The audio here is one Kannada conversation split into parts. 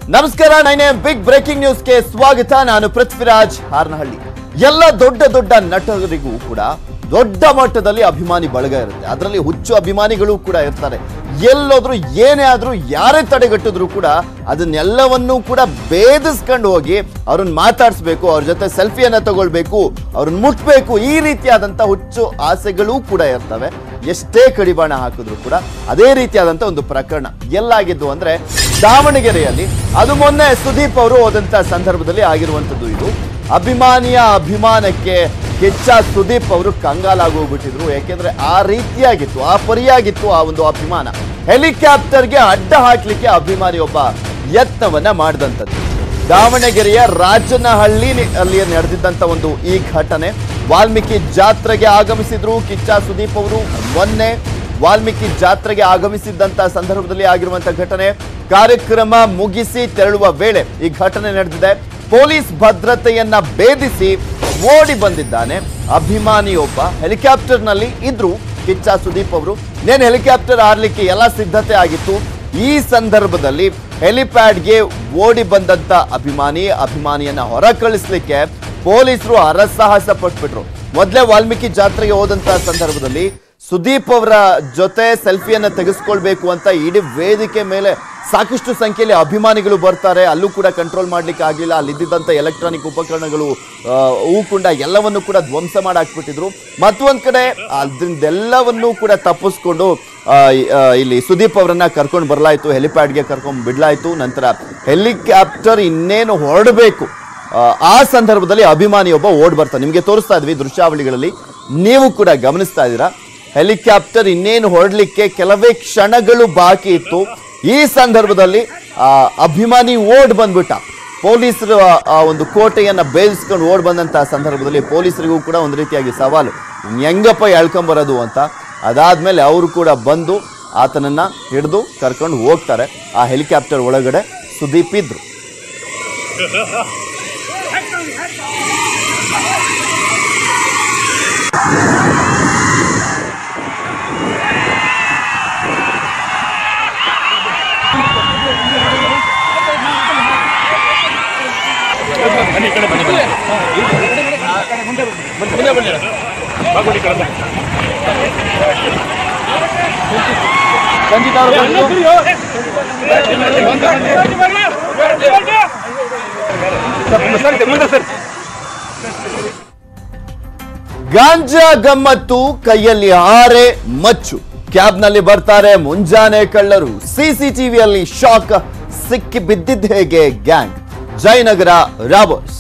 ನಮಸ್ಕಾರ ನೈನೆ ಬಿಗ್ ಬ್ರೇಕಿಂಗ್ ನ್ಯೂಸ್ಗೆ ಸ್ವಾಗತ ನಾನು ಪೃಥ್ವಿರಾಜ್ ಹಾರ್ನಹಳ್ಳಿ ಎಲ್ಲ ದೊಡ್ಡ ದೊಡ್ಡ ನಟರಿಗೂ ಕೂಡ ದೊಡ್ಡ ಮಟ್ಟದಲ್ಲಿ ಅಭಿಮಾನಿ ಬಳಗ ಇರುತ್ತೆ ಅದರಲ್ಲಿ ಹುಚ್ಚು ಅಭಿಮಾನಿಗಳು ಕೂಡ ಇರ್ತಾರೆ ಎಲ್ಲೋದ್ರು ಏನೇ ಆದ್ರೂ ಯಾರೇ ತಡೆಗಟ್ಟಿದ್ರು ಕೂಡ ಅದನ್ನೆಲ್ಲವನ್ನೂ ಕೂಡ ಭೇದಿಸ್ಕೊಂಡು ಹೋಗಿ ಅವ್ರನ್ನ ಮಾತಾಡಿಸ್ಬೇಕು ಅವ್ರ ಜೊತೆ ಸೆಲ್ಫಿಯನ್ನ ತಗೊಳ್ಬೇಕು ಅವ್ರನ್ನ ಮುಟ್ಬೇಕು ಈ ರೀತಿಯಾದಂಥ ಹುಚ್ಚು ಆಸೆಗಳೂ ಕೂಡ ಇರ್ತವೆ ಎಷ್ಟೇ ಕಡಿವಾಣ ಹಾಕಿದ್ರು ಕೂಡ ಅದೇ ರೀತಿಯಾದಂಥ ಒಂದು ಪ್ರಕರಣ ಎಲ್ಲಾಗಿದ್ದು ಅಂದ್ರೆ ದಾವಣಗೆರೆಯಲ್ಲಿ ಅದು ಮೊನ್ನೆ ಸುದೀಪ್ ಅವರು ಹೋದಂತ ಸಂದರ್ಭದಲ್ಲಿ ಆಗಿರುವಂಥದ್ದು ಇದು ಅಭಿಮಾನಿಯ ಅಭಿಮಾನಕ್ಕೆ ಕೆಚ್ಚ ಸುದೀಪ್ ಅವರು ಕಂಗಾಲಾಗೋಗ್ಬಿಟ್ಟಿದ್ರು ಯಾಕೆಂದ್ರೆ ಆ ರೀತಿಯಾಗಿತ್ತು ಆ ಪರಿಯಾಗಿತ್ತು ಆ ಒಂದು ಅಭಿಮಾನ ಹೆಲಿಕಾಪ್ಟರ್ಗೆ ಅಡ್ಡ ಹಾಕ್ಲಿಕ್ಕೆ ಅಭಿಮಾನಿ ಒಬ್ಬ ಯತ್ನವನ್ನ ಮಾಡಿದಂಥದ್ದು ದಾವಣಗೆರೆಯ ರಾಜನಹಳ್ಳಿ ಅಲ್ಲಿ ನಡೆದಿದ್ದಂತ ಒಂದು ಈ ಘಟನೆ ವಾಲ್ಮೀಕಿ ಜಾತ್ರೆಗೆ ಆಗಮಿಸಿದ್ರು ಕಿಚ್ಚ ಸುದೀಪ್ ಅವರು ಮೊನ್ನೆ ವಾಲ್ಮೀಕಿ ಜಾತ್ರೆಗೆ ಆಗಮಿಸಿದ್ದಂತ ಸಂದರ್ಭದಲ್ಲಿ ಆಗಿರುವಂತ ಘಟನೆ ಕಾರ್ಯಕ್ರಮ ಮುಗಿಸಿ ತೆರಳುವ ವೇಳೆ ಈ ಘಟನೆ ನಡೆದಿದೆ ಪೊಲೀಸ್ ಭದ್ರತೆಯನ್ನ ಭೇದಿಸಿ ಓಡಿ ಬಂದಿದ್ದಾನೆ ಅಭಿಮಾನಿಯೊಬ್ಬ ಹೆಲಿಕಾಪ್ಟರ್ನಲ್ಲಿ ಇದ್ರು ಕಿಚ್ಚ ಸುದೀಪ್ ಅವರು ನೇನು ಹೆಲಿಕಾಪ್ಟರ್ ಹಾರ್ಲಿಕ್ಕೆ ಎಲ್ಲ ಸಿದ್ಧತೆ ಆಗಿತ್ತು ಈ ಸಂದರ್ಭದಲ್ಲಿ ಹೆಲಿಪ್ಯಾಡ್ಗೆ ಓಡಿ ಬಂದಂತ ಅಭಿಮಾನಿ ಅಭಿಮಾನಿಯನ್ನ ಹೊರ ಕಳಿಸ್ಲಿಕ್ಕೆ ಪೊಲೀಸರು ಹರಸಾಹಸ ಪಟ್ಬಿಟ್ರು ಮೊದಲೇ ವಾಲ್ಮೀಕಿ ಜಾತ್ರೆಗೆ ಹೋದಂತ ಸಂದರ್ಭದಲ್ಲಿ ಸುದೀಪ್ ಅವರ ಜೊತೆ ಸೆಲ್ಫಿಯನ್ನ ತೆಗೆಸ್ಕೊಳ್ಬೇಕು ಅಂತ ಇಡೀ ವೇದಿಕೆ ಮೇಲೆ ಸಾಕಷ್ಟು ಸಂಖ್ಯೆಯಲ್ಲಿ ಅಭಿಮಾನಿಗಳು ಬರ್ತಾರೆ ಅಲ್ಲೂ ಕೂಡ ಕಂಟ್ರೋಲ್ ಮಾಡ್ಲಿಕ್ಕೆ ಆಗಲಿಲ್ಲ ಅಲ್ಲಿದ್ದಂಥ ಎಲೆಕ್ಟ್ರಾನಿಕ್ ಉಪಕರಣಗಳು ಆ, ಹೂಕುಂಡ ಎಲ್ಲವನ್ನು ಕೂಡ ಧ್ವಂಸ ಮಾಡಾಕ್ಬಿಟ್ಟಿದ್ರು ಮತ್ತೊಂದ್ ಕಡೆ ಅದರಿಂದೆಲ್ಲವನ್ನೂ ಕೂಡ ತಪ್ಪಿಸ್ಕೊಂಡು ಆ, ಈ- ಆ, ಇಲ್ಲಿ ಸುದೀಪ್ ಅವರನ್ನ ಕರ್ಕೊಂಡು ಬರಲಾಯ್ತು ಹೆಲಿಪ್ಯಾಡ್ಗೆ ಕರ್ಕೊಂಡು ಬಿಡ್ಲಾಯ್ತು ನಂತರ ಹೆಲಿಕಾಪ್ಟರ್ ಇನ್ನೇನು ಹೊರಡಬೇಕು ಆ, ಆ ಸಂದರ್ಭದಲ್ಲಿ ಅಭಿಮಾನಿ ಒಬ್ಬ ಓಡ್ ಬರ್ತಾನೆ ನಿಮಗೆ ತೋರಿಸ್ತಾ ಇದ್ವಿ ದೃಶ್ಯಾವಳಿಗಳಲ್ಲಿ ನೀವು ಕೂಡ ಗಮನಿಸ್ತಾ ಇದ್ದೀರಾ ಹೆಲಿಕಾಪ್ಟರ್ ಇನ್ನೇನು ಹೊರಡ್ಲಿಕ್ಕೆ ಕೆಲವೇ ಕ್ಷಣಗಳು ಬಾಕಿ ಇತ್ತು ಈ ಸಂದರ್ಭದಲ್ಲಿ ಆ, ಅಭಿಮಾನಿ ಓಡ್ ಬಂದ್ಬಿಟ್ಟ ಪೊಲೀಸರು ಆ- ಆ ಒಂದು ಕೋಟೆಯನ್ನ ಬೇಯಿಸ್ಕೊಂಡು ಓಡ್ ಬಂದಂತ ಸಂದರ್ಭದಲ್ಲಿ ಪೊಲೀಸರಿಗೂ ಕೂಡ ಒಂದು ರೀತಿಯಾಗಿ ಸವಾಲು ಹೆಂಗಪ್ಪ ಎಳ್ಕೊಂಬರೋದು ಅಂತ ಅದಾದ್ಮೇಲೆ ಅವರು ಕೂಡ ಬಂದು ಆತನನ್ನ ಹಿಡಿದು ಕರ್ಕೊಂಡು ಹೋಗ್ತಾರೆ ಆ ಹೆಲಿಕಾಪ್ಟರ್ ಒಳಗಡೆ ಸುದೀಪ್ ಇದ್ರು ಗಾಂಜಾ ಗಮ್ಮತ್ತು ಕೈಯಲ್ಲಿ ಹಾರೆ ಮಚ್ಚು ಕ್ಯಾಬ್ನಲ್ಲಿ ಬರ್ತಾರೆ ಮುಂಜಾನೆ ಕಳ್ಳರು ಸಿಸಿಟಿವಿಯಲ್ಲಿ ಶಾಕ್ ಸಿಕ್ಕಿ ಬಿದ್ದಿದ್ದ ಹೇಗೆ ಗ್ಯಾಂಗ್ ಜಯನಗರ ರಾಬರ್ಸ್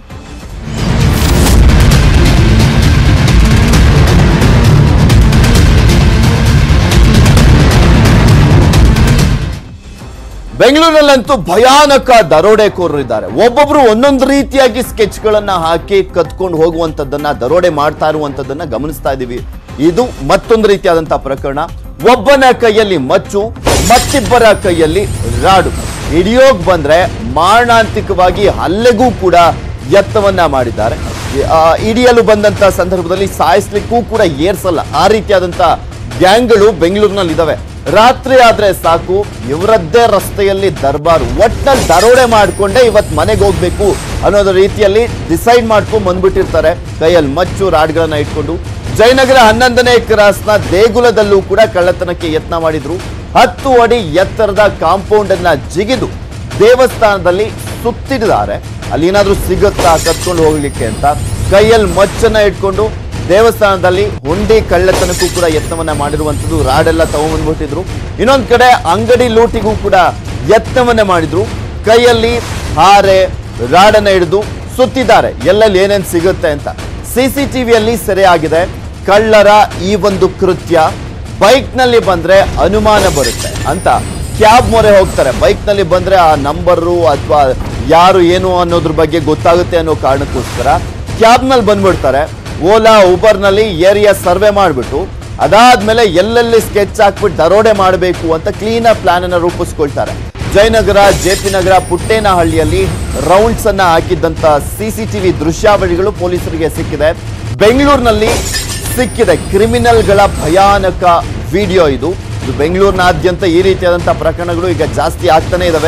ಬೆಂಗಳೂರಿನಲ್ಲಂತೂ ಭಯಾನಕ ದರೋಡೆಕೋರರಿದ್ದಾರೆ ಒಬ್ಬೊಬ್ರು ಒಂದೊಂದು ರೀತಿಯಾಗಿ ಸ್ಕೆಚ್ಗಳನ್ನ ಹಾಕಿ ಕತ್ಕೊಂಡು ಹೋಗುವಂತದ್ದನ್ನ ದರೋಡೆ ಮಾಡ್ತಾ ಇರುವಂತದ್ದನ್ನ ಗಮನಿಸ್ತಾ ಇದೀವಿ ಇದು ಮತ್ತೊಂದು ರೀತಿಯಾದಂತಹ ಪ್ರಕರಣ ಒಬ್ಬನ ಕೈಯಲ್ಲಿ ಮಚ್ಚು ಮತ್ತಿಬ್ಬರ ಕೈಯಲ್ಲಿ ರಾಡು ಹಿಡಿಯೋಗ್ ಬಂದ್ರೆ ಮಾರಣಾಂತಿಕವಾಗಿ ಹಲ್ಲೆಗೂ ಕೂಡ ಯತ್ನವನ್ನ ಮಾಡಿದ್ದಾರೆ ಆ, ಹಿಡಿಯಲು ಬಂದಂತ ಸಂದರ್ಭದಲ್ಲಿ ಸಾಯಿಸ್ಲಿಕ್ಕೂ ಕೂಡ ಏರ್ಸಲ್ಲ ಆ ರೀತಿಯಾದಂತ ಗ್ಯಾಂಗ್ಗಳು ಬೆಂಗಳೂರಿನಲ್ಲಿ ಇದಾವೆ ರಾತ್ರಿ ಆದ್ರೆ ಸಾಕು ಇವರದ್ದೇ ರಸ್ತೆಯಲ್ಲಿ ದರ್ಬಾರು ಒಟ್ನಲ್ಲಿ ದರೋಡೆ ಮಾಡ್ಕೊಂಡೆ ಇವತ್ ಮನೆಗೆ ಹೋಗ್ಬೇಕು ಅನ್ನೋದ ರೀತಿಯಲ್ಲಿ ಡಿಸೈಡ್ ಮಾಡ್ಕೊಂಡು ಬಂದ್ಬಿಟ್ಟಿರ್ತಾರೆ ಕೈಯಲ್ಲಿ ಮಚ್ಚು ರಾಡ್ಗಳನ್ನ ಇಟ್ಕೊಂಡು ಜಯನಗರ ಹನ್ನೊಂದನೇ ಕ್ರಾಸ್ನ ದೇಗುಲದಲ್ಲೂ ಕೂಡ ಕಳ್ಳತನಕ್ಕೆ ಯತ್ನ ಮಾಡಿದ್ರು ಹತ್ತು ಅಡಿ ಎತ್ತರದ ಕಾಂಪೌಂಡ್ ಅನ್ನ ಜಿಗಿದು ದೇವಸ್ಥಾನದಲ್ಲಿ ಸುತ್ತಿದ್ದಾರೆ ಅಲ್ಲಿ ಏನಾದ್ರೂ ಸಿಗುತ್ತಾ ಕತ್ಕೊಂಡು ಹೋಗ್ಲಿಕ್ಕೆ ಅಂತ ಕೈಯಲ್ಲಿ ಮಚ್ಚನ್ನ ಇಟ್ಕೊಂಡು ದೇವಸ್ಥಾನದಲ್ಲಿ ಹುಂಡಿ ಕಳ್ಳತನಕ್ಕೂ ಕೂಡ ಯತ್ನವನ್ನ ಮಾಡಿರುವಂತದ್ದು ರಾಡೆಲ್ಲ ತಗೊಂಡ್ಬಂದ್ಬಿಟ್ಟಿದ್ರು ಇನ್ನೊಂದ್ ಕಡೆ ಅಂಗಡಿ ಲೂಟಿಗೂ ಕೂಡ ಯತ್ನವನ್ನ ಮಾಡಿದ್ರು ಕೈಯಲ್ಲಿ ಹಾರೆ ರಾಡನ್ನ ಹಿಡಿದು ಸುತ್ತಿದ್ದಾರೆ ಎಲ್ಲೆಲ್ಲಿ ಏನೇನ್ ಸಿಗುತ್ತೆ ಅಂತ ಸಿಸಿಟಿವಿಯಲ್ಲಿ ಸೆರೆಯಾಗಿದೆ ಕಳ್ಳರ ಈ ಒಂದು ಕೃತ್ಯ ಬೈಕ್ ನಲ್ಲಿ ಬಂದ್ರೆ ಅನುಮಾನ ಬರುತ್ತೆ ಅಂತ ಕ್ಯಾಬ್ ಮೊರೆ ಹೋಗ್ತಾರೆ ಬೈಕ್ ನಲ್ಲಿ ಬಂದ್ರೆ ಆ ನಂಬರು ಅಥವಾ ಯಾರು ಏನು ಅನ್ನೋದ್ರ ಬಗ್ಗೆ ಗೊತ್ತಾಗುತ್ತೆ ಅನ್ನೋ ಕಾರಣಕ್ಕೋಸ್ಕರ ಕ್ಯಾಬ್ ನಲ್ಲಿ ಬಂದ್ಬಿಡ್ತಾರೆ ಓಲಾ ಉಬರ್ ನಲ್ಲಿ ಏರಿಯಾ ಸರ್ವೆ ಮಾಡಿಬಿಟ್ಟು ಅದಾದ್ಮೇಲೆ ಎಲ್ಲೆಲ್ಲಿ ಸ್ಕೆಚ್ ಹಾಕ್ಬಿಟ್ಟು ದರೋಡೆ ಮಾಡಬೇಕು ಅಂತ ಕ್ಲೀನ್ ಪ್ಲಾನ್ ಅನ್ನ ರೂಪಿಸ್ಕೊಳ್ತಾರೆ ಜಯನಗರ ಜೆ ಪಿ ನಗರ ಪುಟ್ಟೇನಹಳ್ಳಿಯಲ್ಲಿ ರೌಂಡ್ಸ್ ಅನ್ನ ಹಾಕಿದ್ದಂತ ಸಿಸಿಟಿವಿ ದೃಶ್ಯಾವಳಿಗಳು ಪೊಲೀಸರಿಗೆ ಸಿಕ್ಕಿದೆ ಬೆಂಗಳೂರಿನಲ್ಲಿ ಸಿಕ್ಕಿದೆ ಕ್ರಿಮಿನಲ್ಗಳ ಭಯಾನಕ ವಿಡಿಯೋ ಇದು ಇದು ಬೆಂಗಳೂರಿನಾದ್ಯಂತ ಈ ರೀತಿಯಾದಂತಹ ಪ್ರಕರಣಗಳು ಈಗ ಜಾಸ್ತಿ ಆಗ್ತಾನೆ ಇದಾವೆ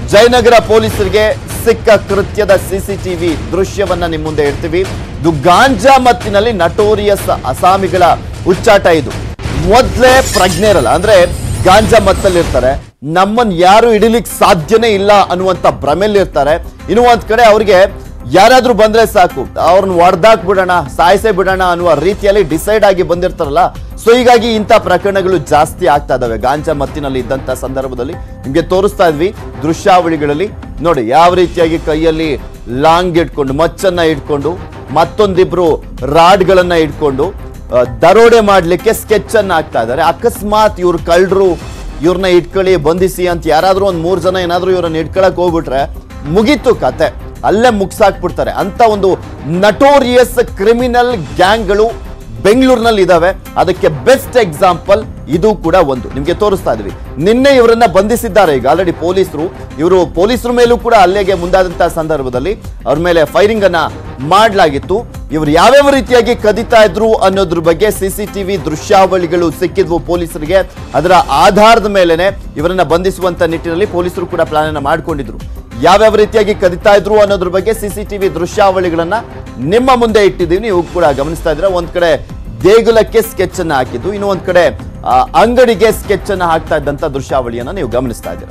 ಜಯನಗರ ಪೊಲೀಸರಿಗೆ ಸಿಕ್ಕ ಕೃತ್ಯದ ಸಿಸಿಟಿವಿ ದೃಶ್ಯವನ್ನ ನಿಮ್ಮ ಮುಂದೆ ಇಡ್ತೀವಿ ಇದು ಗಾಂಜಾ ಮತ್ತಿನಲ್ಲಿ ನಟೋರಿಯಸ್ ಅಸಾಮಿಗಳ ಹುಚ್ಚಾಟ ಇದು ಮೊದ್ಲೇ ಪ್ರಜ್ಞೆ ಇರಲ್ಲ ಅಂದ್ರೆ ಗಾಂಜಾ ಮತ್ತಲ್ಲಿರ್ತಾರೆ ನಮ್ಮನ್ ಯಾರು ಹಿಡಿಲಿಕ್ಕೆ ಸಾಧ್ಯನೇ ಇಲ್ಲ ಅನ್ನುವಂತ ಭ್ರಮೆಯಲ್ಲಿರ್ತಾರೆ ಇನ್ನು ಒಂದ್ ಕಡೆ ಅವ್ರಿಗೆ ಯಾರಾದ್ರೂ ಬಂದ್ರೆ ಸಾಕು ಅವ್ರನ್ನ ಹೊಡೆದಾಕ್ ಬಿಡೋಣ ಸಾಯಿಸೇ ಬಿಡೋಣ ಅನ್ನುವ ರೀತಿಯಲ್ಲಿ ಡಿಸೈಡ್ ಆಗಿ ಬಂದಿರ್ತಾರಲ್ಲ ಸೊ ಹೀಗಾಗಿ ಇಂಥ ಪ್ರಕರಣಗಳು ಜಾಸ್ತಿ ಆಗ್ತಾ ಇದಾವೆ ಗಾಂಜಾ ಮತ್ತಿನಲ್ಲಿ ಇದ್ದಂತ ಸಂದರ್ಭದಲ್ಲಿ ನಿಮ್ಗೆ ತೋರಿಸ್ತಾ ಇದ್ವಿ ದೃಶ್ಯಾವಳಿಗಳಲ್ಲಿ ನೋಡಿ ಯಾವ ರೀತಿಯಾಗಿ ಕೈಯಲ್ಲಿ ಲಾಂಗ್ ಇಟ್ಕೊಂಡು ಮಚ್ಚನ್ನ ಇಟ್ಕೊಂಡು ಮತ್ತೊಂದಿಬ್ರು ರಾಡ್ಗಳನ್ನ ಇಟ್ಕೊಂಡು ಆ, ದರೋಡೆ ಮಾಡ್ಲಿಕ್ಕೆ ಸ್ಕೆಚ್ ಅನ್ನ ಹಾಕ್ತಾ ಇದ್ದಾರೆ ಅಕಸ್ಮಾತ್ ಇವ್ರು ಕಳ್ಳರು ಇವ್ರನ್ನ ಇಟ್ಕೊಳ್ಳಿ ಬಂಧಿಸಿ ಅಂತ ಯಾರಾದ್ರೂ ಒಂದ್ ಮೂರ್ ಜನ ಏನಾದ್ರೂ ಇವ್ರನ್ನ ಇಟ್ಕೊಳಕ್ ಹೋಗ್ಬಿಟ್ರೆ ಮುಗೀತು ಕತೆ ಅಲ್ಲೇ ಮುಗ್ಸಾಕ್ಬಿಡ್ತಾರೆ ಅಂತ ಒಂದು ನಟೋರಿಯಸ್ ಕ್ರಿಮಿನಲ್ ಗ್ಯಾಂಗ್ಗಳು ಬೆಂಗಳೂರಿನಲ್ಲಿ ಇದಾವೆ ಅದಕ್ಕೆ ಬೆಸ್ಟ್ ಎಕ್ಸಾಂಪಲ್ ಇದು ಕೂಡ ಒಂದು ನಿಮ್ಗೆ ತೋರಿಸ್ತಾ ಇದ್ವಿ ನಿನ್ನೆ ಇವರನ್ನ ಬಂಧಿಸಿದ್ದಾರೆ ಈಗ ಆಲ್ರೆಡಿ ಪೊಲೀಸರು ಇವರು ಪೊಲೀಸರ ಮೇಲೂ ಕೂಡ ಹಲ್ಲೆಗೆ ಮುಂದಾದಂತಹ ಸಂದರ್ಭದಲ್ಲಿ ಅವ್ರ ಮೇಲೆ ಫೈರಿಂಗ್ ಅನ್ನ ಮಾಡಲಾಗಿತ್ತು ಇವರು ಯಾವ್ಯಾವ ರೀತಿಯಾಗಿ ಕದಿತಾ ಇದ್ರು ಅನ್ನೋದ್ರ ಬಗ್ಗೆ ಸಿಸಿಟಿವಿ ದೃಶ್ಯಾವಳಿಗಳು ಸಿಕ್ಕಿದ್ವು ಪೊಲೀಸರಿಗೆ ಅದರ ಆಧಾರದ ಮೇಲೆನೆ ಇವರನ್ನ ಬಂಧಿಸುವಂತ ನಿಟ್ಟಿನಲ್ಲಿ ಪೊಲೀಸರು ಕೂಡ ಪ್ಲಾನ್ ಅನ್ನ ಮಾಡ್ಕೊಂಡಿದ್ರು ಯಾವ್ಯಾವ ರೀತಿಯಾಗಿ ಕದಿತಾ ಇದ್ರು ಅನ್ನೋದ್ರ ಬಗ್ಗೆ ಸಿಸಿಟಿವಿ ದೃಶ್ಯಾವಳಿಗಳನ್ನ ನಿಮ್ಮ ಮುಂದೆ ಇಟ್ಟಿದ್ದೀವಿ ನೀವು ಕೂಡ ಗಮನಿಸ್ತಾ ಇದ್ರೆ ಒಂದ್ ಕಡೆ ದೇಗುಲಕ್ಕೆ ಸ್ಕೆಚ್ ಅನ್ನ ಹಾಕಿದ್ದು ಇನ್ನು ಒಂದ್ ಕಡೆ ಆ, ಅಂಗಡಿಗೆ ಸ್ಕೆಚ್ ಅನ್ನ ಹಾಕ್ತಾ ಇದ್ದಂತ ದೃಶ್ಯಾವಳಿಯನ್ನ ನೀವು ಗಮನಿಸ್ತಾ ಇದ್ದೀರಾ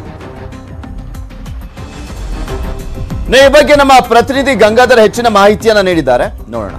ಇನ್ನು ಈ ಬಗ್ಗೆ ನಮ್ಮ ಪ್ರತಿನಿಧಿ ಗಂಗಾಧರ್ ಹೆಚ್ಚಿನ ಮಾಹಿತಿಯನ್ನ ನೀಡಿದ್ದಾರೆ ನೋಡೋಣ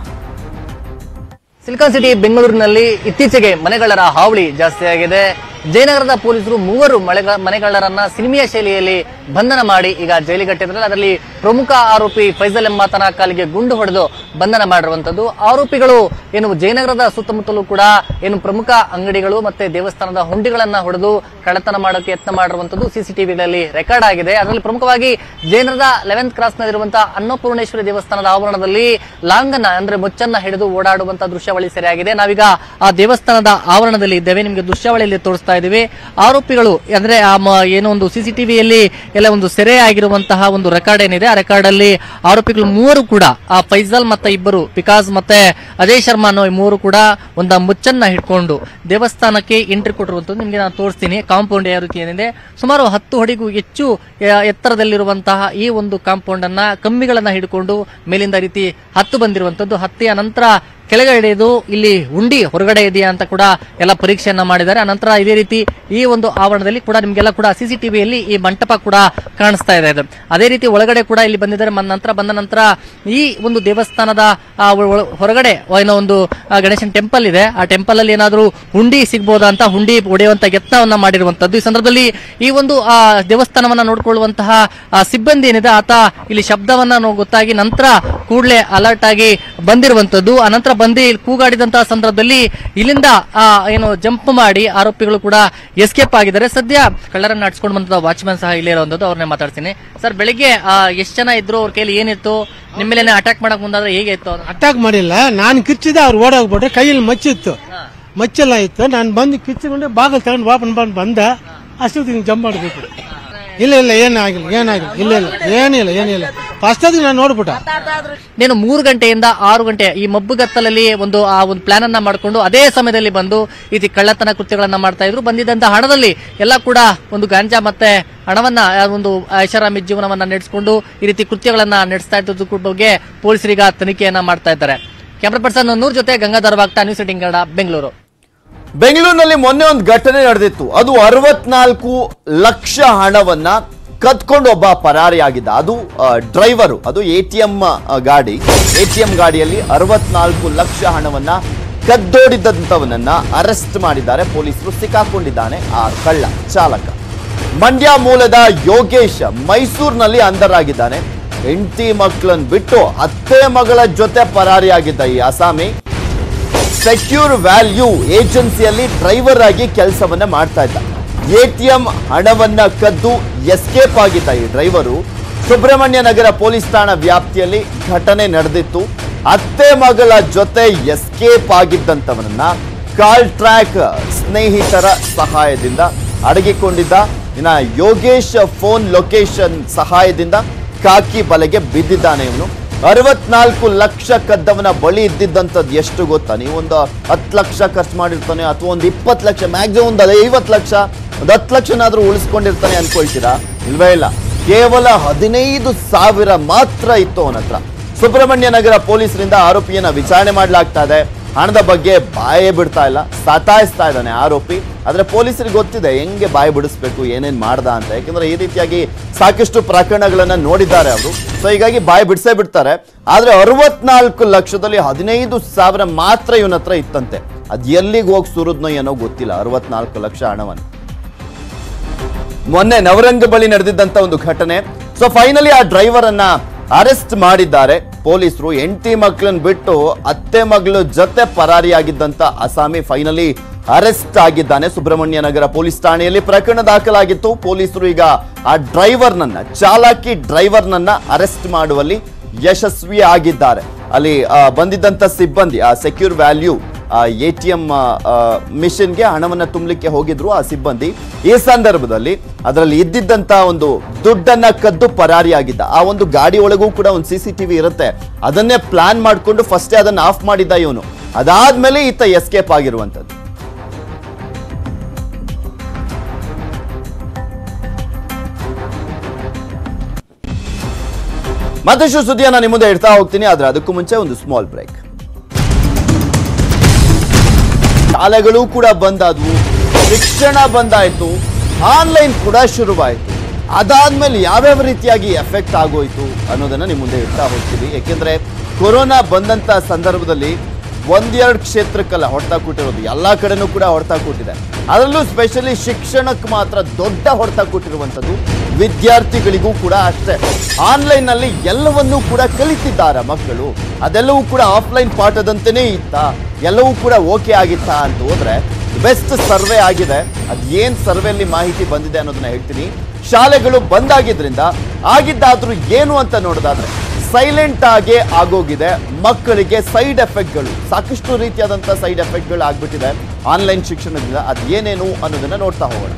ಸಿಲಿಕಾನ್ ಸಿಟಿ ಬೆಂಗಳೂರಿನಲ್ಲಿ ಇತ್ತೀಚೆಗೆ ಮನೆಗಳ್ಳರ ಹಾವಳಿ ಜಾಸ್ತಿ ಆಗಿದೆ ಜಯನಗರದ ಪೊಲೀಸರು ಮೂವರು ಮಳೆಗ ಮನೆಗಳ್ಳರನ್ನ ಸಿನಿಮೆಯ ಶೈಲಿಯಲ್ಲಿ ಬಂಧನ ಮಾಡಿ ಈಗ ಜೈಲಿಗಟ್ಟಿದ್ದಾರೆ ಅದರಲ್ಲಿ ಪ್ರಮುಖ ಆರೋಪಿ ಫೈಜಲ್ ಎಂಬಾತನ ಕಾಲಿಗೆ ಗುಂಡು ಹೊಡೆದು ಬಂಧನ ಮಾಡಿರುವಂತದ್ದು ಆರೋಪಿಗಳು ಏನು ಜಯನಗರದ ಸುತ್ತಮುತ್ತಲೂ ಕೂಡ ಏನು ಪ್ರಮುಖ ಅಂಗಡಿಗಳು ಮತ್ತೆ ದೇವಸ್ಥಾನದ ಹುಂಡಿಗಳನ್ನ ಹೊಡೆದು ಕಳ್ಳತನ ಮಾಡೋಕೆ ಯತ್ನ ಮಾಡಿರುವಂತದ್ದು ಸಿಸಿಟಿವಿಗಳಲ್ಲಿ ರೆಕಾರ್ಡ್ ಆಗಿದೆ ಅದರಲ್ಲಿ ಪ್ರಮುಖವಾಗಿ ಜಯನಗರದ ಲೆವೆಂತ್ ಕ್ರಾಸ್ ನಲ್ಲಿರುವಂತಹ ಅನ್ನಪೂರ್ಣೇಶ್ವರಿ ದೇವಸ್ಥಾನದ ಆವರಣದಲ್ಲಿ ಲಾಂಗನ್ನ ಅಂದ್ರೆ ಮುಚ್ಚನ್ನ ಹಿಡಿದು ಓಡಾಡುವಂತಹ ದೃಶ್ಯಾವಳಿ ಸೆರೆಯಾಗಿದೆ ನಾವೀಗ ಆ ದೇವಸ್ಥಾನದ ಆವರಣದಲ್ಲಿ ಇದ್ದೇವೆ ನಿಮಗೆ ದೃಶ್ಯಾವಳಿಯಲ್ಲಿ ತೋರಿಸ್ತಾ ಇದ್ದೀವಿ ಆರೋಪಿಗಳು ಅಂದ್ರೆ ಆ ಮ- ಏನೋ ಒಂದು ಸಿಸಿಟಿವಿಯಲ್ಲಿ ಎಲ್ಲ ಒಂದು ಸೆರೆ ಆಗಿರುವಂತಹ ಒಂದು ರೆಕಾರ್ಡ್ ಏನಿದೆ ಆ ರೆಕಾರ್ಡ್ ಅಲ್ಲಿ ಆರೋಪಿಗಳು ಮೂವರು ಕೂಡ ಆ ಫೈಜಲ್ ಮತ್ತೆ ಇಬ್ಬರು ವಿಕಾಸ್ ಮತ್ತೆ ಅಜಯ್ ಶರ್ಮಾ ಅನ್ನೋ ಈ ಮೂವರು ಕೂಡ ಒಂದು ಮುಚ್ಚನ್ನ ಹಿಡ್ಕೊಂಡು ದೇವಸ್ಥಾನಕ್ಕೆ ಎಂಟ್ರಿ ಕೊಟ್ಟಿರುವಂತದ್ದು ನಿಮಗೆ ನಾನು ತೋರಿಸ್ತೀನಿ ಕಾಂಪೌಂಡ್ ಯಾವ ರೀತಿ ಏನಿದೆ ಸುಮಾರು ಹತ್ತು ಅಡಿಗೂ ಹೆಚ್ಚು ಎ- ಎತ್ತರದಲ್ಲಿರುವಂತಹ ಈ ಒಂದು ಕಾಂಪೌಂಡ್ ಅನ್ನ ಕಮ್ಮಿಗಳನ್ನ ಹಿಡ್ಕೊಂಡು ಮೇಲಿಂದ ಈ ರೀತಿ ಹತ್ತು ಬಂದಿರುವಂತದ್ದು ಹತ್ತಿಯ ನಂತರ ಕೆಳಗಡೆ ಹಿಡಿದು ಇಲ್ಲಿ ಉಂಡಿ ಹೊರಗಡೆ ಇದೆಯಾ ಅಂತ ಕೂಡ ಎಲ್ಲ ಪರೀಕ್ಷೆಯನ್ನ ಮಾಡಿದ್ದಾರೆ ಅನಂತರ ಇದೇ ರೀತಿ ಈ ಒಂದು ಆವರಣದಲ್ಲಿ ಕೂಡ ನಿಮ್ಗೆಲ್ಲ ಕೂಡ ಸಿಸಿಟಿವಿಯಲ್ಲಿ ಈ ಮಂಟಪ ಕೂಡ ಕಾಣಿಸ್ತಾ ಇದೆ ಇದು ಅದೇ ರೀತಿ ಒಳಗಡೆ ಕೂಡ ಇಲ್ಲಿ ಬಂದಿದ್ದಾರೆ ಮನ್- ನಂತರ ಬಂದ ನಂತರ ಈ ಒಂದು ದೇವಸ್ಥಾನದ ಆ, ಒಳ- ಒಳ- ಹೊರಗಡೆ ಏನೋ ಒಂದು ಆ, ಗಣೇಶನ್ ಟೆಂಪಲ್ ಇದೆ ಆ ಟೆಂಪಲ್ ಅಲ್ಲಿ ಏನಾದರೂ ಹುಂಡಿ ಸಿಗ್ಬೋದಾ ಅಂತ ಹುಂಡಿ ಹೊಡೆಯುವಂತ ಯತ್ನವನ್ನ ಮಾಡಿರುವಂತದ್ದು ಈ ಸಂದರ್ಭದಲ್ಲಿ ಈ ಒಂದು ಆ ದೇವಸ್ಥಾನವನ್ನ ನೋಡ್ಕೊಳ್ಳುವಂತಹ ಆ, ಸಿಬ್ಬಂದಿ ಏನಿದೆ ಆತ ಇಲ್ಲಿ ಶಬ್ದವನ್ನ ನೋ- ಗೊತ್ತಾಗಿ ನಂತರ ಕೂಡಲೇ ಅಲರ್ಟ್ ಆಗಿ ಬಂದಿರುವಂತದ್ದು ಅನಂತರ ಬಂದು ಇಲ್ಲಿ ಕೂಗಾಡಿದಂತಹ ಸಂದರ್ಭದಲ್ಲಿ ಇಲ್ಲಿಂದ ಆ, ಏನು ಜಂಪ್ ಮಾಡಿ ಆರೋಪಿಗಳು ಕೂಡ ಎಸ್ಕೇಪ್ ಆಗಿದ್ದಾರೆ ಸದ್ಯ ಕಳ್ಳರನ್ನ ನಡ್ಸ್ಕೊಂಡು ಬಂದ ವಾಚ್ಮ್ಯಾನ್ ಸಹ ಇಲ್ಲೇ ಇರುವಂತದ್ದು ಅವ್ರನ್ನೇ ಮಾತಾಡ್ತೀನಿ ಸರ್ ಬೆಳಿಗ್ಗೆ ಎಷ್ಟು ಜನ ಇದ್ರು ಅವ್ರ ಕೈಲಿ ಏನಿತ್ತು ನಿಮ್ಮ ಮೇಲೆ ಅಟ್ಯಾಕ್ ಮಾಡಕ್ ಮುಂದಾದ್ರೆ ಹೇಗೆ ಇತ್ತು ಅವ್ರು? ಅಟ್ಯಾಕ್ ಮಾಡಿಲ್ಲ ನಾನು ಕಿಚ್ಚಿದೆ ಅವ್ರು ಓಡೋಗ್ಬಿಟ್ರೆ ಕೈಯಲ್ಲಿ ಮಚ್ಚಿತ್ತು ಮಚ್ಚೆಲ್ಲ ಇತ್ತು ನಾನು ಬಂದು ಕಿಚ್ಚಿಕೊಂಡು ಬಾಗಿಲು ತಗೊಂಡು ವಾಪನ್ ಬಂದು ಬಂದೆ ಅಷ್ಟೊತ್ತಿಗೆ ಜಂಪ್ ಮಾಡಬೇಕು ಇಲ್ಲ ಇಲ್ಲ ಏನಾಗಿಲ್ಲ ಏನಾಗಿಲ್ಲ ಇಲ್ಲ ಇಲ್ಲ ಏನಿಲ್ಲ ಏನಿಲ್ಲ ಫಸ್ಟ್ ಅದಕ್ಕೆ ನಾನು ನೋಡ್ಬಿಟ್ಟ ನೀನು ಮೂರು ಗಂಟೆಯಿಂದ ಆರು ಗಂಟೆ ಈ ಮಬ್ಬುಗತ್ತಲಲ್ಲಿ ಒಂದು ಆ ಒಂದು ಪ್ಲಾನ್ ಅನ್ನ ಮಾಡಿಕೊಂಡು ಅದೇ ಸಮಯದಲ್ಲಿ ಬಂದು ಈ ರೀತಿ ಕಳ್ಳತನ ಕೃತ್ಯಗಳನ್ನ ಮಾಡ್ತಾ ಇದ್ರು ಬಂದಿದ್ದಂತ ಹಣದಲ್ಲಿ ಎಲ್ಲ ಕೂಡ ಒಂದು ಗಾಂಜಾ ಮತ್ತೆ ಹಣವನ್ನ ಆ, ಒಂದು ಐಷಾರಾಮಿ ಜೀವನವನ್ನ ನಡೆಸಿಕೊಂಡು ಈ ರೀತಿ ಕೃತ್ಯಗಳನ್ನ ನಡೆಸ್ತಾ ಇದ್ದದ್ದು ಕೂಡ ಬಗ್ಗೆ ಪೊಲೀಸರೀಗ ತನಿಖೆಯನ್ನ ಮಾಡ್ತಾ ಇದ್ದಾರೆ ಕ್ಯಾಮ್ರಾ ಪರ್ಸನ್ ನೂರ್ ಜೊತೆ ಗಂಗಾಧರ ವಾಗ್ತಾ ನ್ಯೂಸ್ ಏಟೀನ್ ಕನ್ನಡ ಬೆಂಗಳೂರು ಬೆಂಗಳೂರಿನಲ್ಲಿ ಮೊನ್ನೆ ಒಂದು ಘಟನೆ ನಡೆದಿತ್ತು ಅದು ಅರವತ್ನಾಲ್ಕು ಲಕ್ಷ ಹಣವನ್ನ ಕದ್ಕೊಂಡು ಒಬ್ಬ ಪರಾರಿಯಾಗಿದ್ದ ಅದು ಡ್ರೈವರು ಅದು ಎ ಟಿ ಎಂ ಗಾಡಿ ಎ ಟಿ ಎಂ ಗಾಡಿಯಲ್ಲಿ ಅರವತ್ನಾಲ್ಕು ಲಕ್ಷ ಹಣವನ್ನ ಕದ್ದೋಡಿದ್ದಂಥವನನ್ನ ಅರೆಸ್ಟ್ ಮಾಡಿದ್ದಾರೆ ಪೊಲೀಸರು ಸಿಕ್ಕಾಕೊಂಡಿದ್ದಾನೆ ಆ ಕಳ್ಳ ಚಾಲಕ ಮಂಡ್ಯ ಮೂಲದ ಯೋಗೇಶ್ ಮೈಸೂರಿನಲ್ಲಿ ಅಂಧರಾಗಿದ್ದಾನೆ ಹೆಂಡತಿ ಮಕ್ಕಳನ್ನ ಬಿಟ್ಟು ಅತ್ತೆ ಮಗಳ ಜೊತೆ ಪರಾರಿಯಾಗಿದ್ದ ಈ ಅಸಾಮಿ ಸೆಕ್ಯೂರ್ ವ್ಯಾಲ್ಯೂ ಏಜೆನ್ಸಿಯಲ್ಲಿ ಡ್ರೈವರ್ ಆಗಿ ಕೆಲಸವನ್ನ ಮಾಡ್ತಾ ಇದ್ದ ಎಟಿಎಂ ಹಣವನ್ನ ಕದ್ದು ಎಸ್ಕೇಪ್ ಆಗಿದ್ದ ಈ ಡ್ರೈವರು ಸುಬ್ರಹ್ಮಣ್ಯ ನಗರ ಪೊಲೀಸ್ ಠಾಣಾ ವ್ಯಾಪ್ತಿಯಲ್ಲಿ ಘಟನೆ ನಡೆದಿತ್ತು ಅತ್ತೆ ಮಗಳ ಜೊತೆ ಎಸ್ಕೇಪ್ ಆಗಿದ್ದಂಥವನನ್ನ ಕಾಲ್ ಟ್ರ್ಯಾಕ್ ಸ್ನೇಹಿತರ ಸಹಾಯದಿಂದ ಅಡಗಿಕೊಂಡಿದ್ದ ಇನ್ನ ಯೋಗೇಶ್ ಫೋನ್ ಲೊಕೇಶನ್ ಸಹಾಯದಿಂದ ಕಾಕಿ ಬಲೆಗೆ ಬಿದ್ದಿದ್ದಾನೆ ಇವನು ಅರವತ್ನಾಲ್ಕು ಲಕ್ಷ ಕದ್ದವನ ಬಳಿ ಇದ್ದಿದ್ದಂಥದ್ದು ಎಷ್ಟು ಗೊತ್ತಾ ನೀವು ಒಂದು ಹತ್ತು ಲಕ್ಷ ಖರ್ಚು ಮಾಡಿರ್ತಾನೆ ಅಥವಾ ಒಂದು ಇಪ್ಪತ್ತು ಲಕ್ಷ ಮ್ಯಾಕ್ಸಿಮಮ್ ಒಂದು ಐವತ್ತು ಲಕ್ಷ ಒಂದು ಹತ್ತು ಲಕ್ಷನಾದ್ರೂ ಉಳಿಸ್ಕೊಂಡಿರ್ತಾನೆ ಅನ್ಕೊಳ್ತೀರಾ ಇಲ್ವೇ ಇಲ್ಲ ಕೇವಲ ಹದಿನೈದು ಸಾವಿರ ಮಾತ್ರ ಇತ್ತು ಅವನ ಹತ್ರ ಸುಬ್ರಹ್ಮಣ್ಯ ನಗರ ಪೊಲೀಸರಿಂದ ಆರೋಪಿಯನ್ನ ವಿಚಾರಣೆ ಮಾಡಲಾಗ್ತಾ ಇದೆ ಹಣದ ಬಗ್ಗೆ ಬಾಯೇ ಬಿಡ್ತಾ ಇಲ್ಲ ಸತಾಯಿಸ್ತಾ ಇದ್ದಾನೆ ಆರೋಪಿ ಆದ್ರೆ ಪೊಲೀಸರಿಗೆ ಗೊತ್ತಿದೆ ಹೆಂಗೆ ಬಾಯಿ ಬಿಡಿಸ್ಬೇಕು ಏನೇನ್ ಮಾಡ್ದ ಅಂತ ಯಾಕಂದ್ರೆ ಈ ರೀತಿಯಾಗಿ ಸಾಕಷ್ಟು ಪ್ರಕರಣಗಳನ್ನ ನೋಡಿದ್ದಾರೆ ಅವರು ಸೊ ಹೀಗಾಗಿ ಬಾಯಿ ಬಿಡಿಸೇ ಬಿಡ್ತಾರೆ ಆದ್ರೆ ಅರವತ್ನಾಲ್ಕು ಲಕ್ಷದಲ್ಲಿ ಹದಿನೈದು ಸಾವಿರ ಮಾತ್ರ ಇವನ ಹತ್ರ ಇತ್ತಂತೆ ಅದ್ ಎಲ್ಲಿಗೆ ಹೋಗಿ ಸುರಿದ್ನೋ ಏನೋ ಗೊತ್ತಿಲ್ಲ ಅರವತ್ನಾಲ್ಕು ಲಕ್ಷ ಹಣವನ್ನು ಮೊನ್ನೆ ನವರಂಗ ಬಳಿ ನಡೆದಿದ್ದಂತ ಒಂದು ಘಟನೆ ಸೊ ಫೈನಲಿ ಆ ಡ್ರೈವರ್ ಅನ್ನ ಅರೆಸ್ಟ್ ಮಾಡಿದ್ದಾರೆ ಪೊಲೀಸರು ಹೆಂಡತಿ ಮಕ್ಕಳನ್ನ ಬಿಟ್ಟು ಅತ್ತೆ ಮಗಳ ಜೊತೆ ಪರಾರಿಯಾಗಿದ್ದಂತ ಅಸಾಮಿ ಫೈನಲಿ ಅರೆಸ್ಟ್ ಆಗಿದ್ದಾನೆ ಸುಬ್ರಹ್ಮಣ್ಯ ನಗರ ಪೊಲೀಸ್ ಠಾಣೆಯಲ್ಲಿ ಪ್ರಕರಣ ದಾಖಲಾಗಿತ್ತು ಪೊಲೀಸರು ಈಗ ಆ ಡ್ರೈವರ್ನನ್ನ ಚಾಲಾಕಿ ಡ್ರೈವರ್ನನ್ನ ಅರೆಸ್ಟ್ ಮಾಡುವಲ್ಲಿ ಯಶಸ್ವಿ ಆಗಿದ್ದಾರೆ ಅಲ್ಲಿ ಆ, ಬಂದಿದ್ದಂತ ಸಿಬ್ಬಂದಿ ಆ secure value A T M ಮಿಷನ್ಗೆ ಹಣವನ್ನ ತುಂಬಲಿಕ್ಕೆ ಹೋಗಿದ್ರು ಆ ಸಿಬ್ಬಂದಿ ಈ ಸಂದರ್ಭದಲ್ಲಿ ಅದರಲ್ಲಿ ಇದ್ದಿದ್ದಂತ ಒಂದು ದುಡ್ಡನ್ನ ಕದ್ದು ಪರಾರಿಯಾಗಿದ್ದ ಆ ಒಂದು ಗಾಡಿ ಒಳಗೂ ಕೂಡ ಒಂದು ಸಿ ಸಿ ಟಿವಿ ಇರುತ್ತೆ ಅದನ್ನೇ ಪ್ಲಾನ್ ಮಾಡಿಕೊಂಡು ಫಸ್ಟೇ ಅದನ್ನ ಆಫ್ ಮಾಡಿದ್ದ ಇವನು ಅದಾದ್ಮೇಲೆ ಈತ ಎಸ್ಕೇಪ್ ಆಗಿರುವಂತದ್ದು ಮತ್ತಷ್ಟು ಸುದ್ದಿಯನ್ನ ನಿಮ್ಮ ಮುಂದೆ ಇಡ್ತಾ ಹೋಗ್ತೀನಿ ಆದ್ರೆ ಅದಕ್ಕೂ ಮುಂಚೆ ಒಂದು ಸ್ಮಾಲ್ ಬ್ರೇಕ್ ಶಾಲೆಗಳು ಕೂಡ ಬಂದಾದ್ವು ಶಿಕ್ಷಣ ಬಂದಾಯ್ತು ಆನ್ಲೈನ್ ಕೂಡ ಶುರುವಾಯಿತು ಅದಾದ್ಮೇಲೆ ಯಾವ್ಯಾವ ರೀತಿಯಾಗಿ ಎಫೆಕ್ಟ್ ಆಗೋಯ್ತು ಅನ್ನೋದನ್ನ ನಿಮ್ಮ ಮುಂದೆ ಇಡ್ತಾ ಹೋಗ್ತೀವಿ ಯಾಕೆಂದ್ರೆ ಕೊರೋನಾ ಬಂದಂತ ಸಂದರ್ಭದಲ್ಲಿ ಒಂದೆರಡು ಕ್ಷೇತ್ರಕ್ಕಲ್ಲ ಹೊಡೆತ ಕೊಟ್ಟಿರೋದು ಎಲ್ಲಾ ಕಡೆನೂ ಕೂಡ ಹೊಡೆತ ಕೊಟ್ಟಿದೆ ಅದರಲ್ಲೂ ಸ್ಪೆಷಲಿ ಶಿಕ್ಷಣಕ್ಕೆ ಮಾತ್ರ ದೊಡ್ಡ ಹೊಡೆತ ಕೊಟ್ಟಿರುವಂಥದ್ದು ವಿದ್ಯಾರ್ಥಿಗಳಿಗೂ ಕೂಡ ಅಷ್ಟೇ ಆನ್ಲೈನ್ ನಲ್ಲಿ ಎಲ್ಲವನ್ನೂ ಕೂಡ ಕಲಿತಿದ್ದಾರೆ ಮಕ್ಕಳು ಅದೆಲ್ಲವೂ ಕೂಡ ಆಫ್ಲೈನ್ ಪಾಠದಂತೆಯೇ ಇತ್ತ ಎಲ್ಲವೂ ಕೂಡ ಓಕೆ ಆಗಿತ್ತಾ ಅಂತ ಹೋದ್ರೆ ಬೆಸ್ಟ್ ಸರ್ವೆ ಆಗಿದೆ ಅದ್ ಏನ್ ಸರ್ವೆಯಲ್ಲಿ ಮಾಹಿತಿ ಬಂದಿದೆ ಅನ್ನೋದನ್ನ ಹೇಳ್ತೀನಿ ಶಾಲೆಗಳು ಬಂದಾಗಿದ್ರಿಂದ ಆಗಿದ್ದಾದ್ರೂ ಏನು ಅಂತ ನೋಡೋದಾದ್ರೆ ಸೈಲೆಂಟ್ ಆಗಿ ಆಗೋಗಿದೆ ಮಕ್ಕಳಿಗೆ ಸೈಡ್ ಎಫೆಕ್ಟ್ಗಳು ಸಾಕಷ್ಟು ರೀತಿಯಾದಂಥ ಸೈಡ್ ಎಫೆಕ್ಟ್ಗಳು ಆಗ್ಬಿಟ್ಟಿದೆ ಆನ್ಲೈನ್ ಶಿಕ್ಷಣದಿಂದ ಅದ್ ಏನೇನು ಅನ್ನೋದನ್ನ ನೋಡ್ತಾ ಹೋಗೋಣ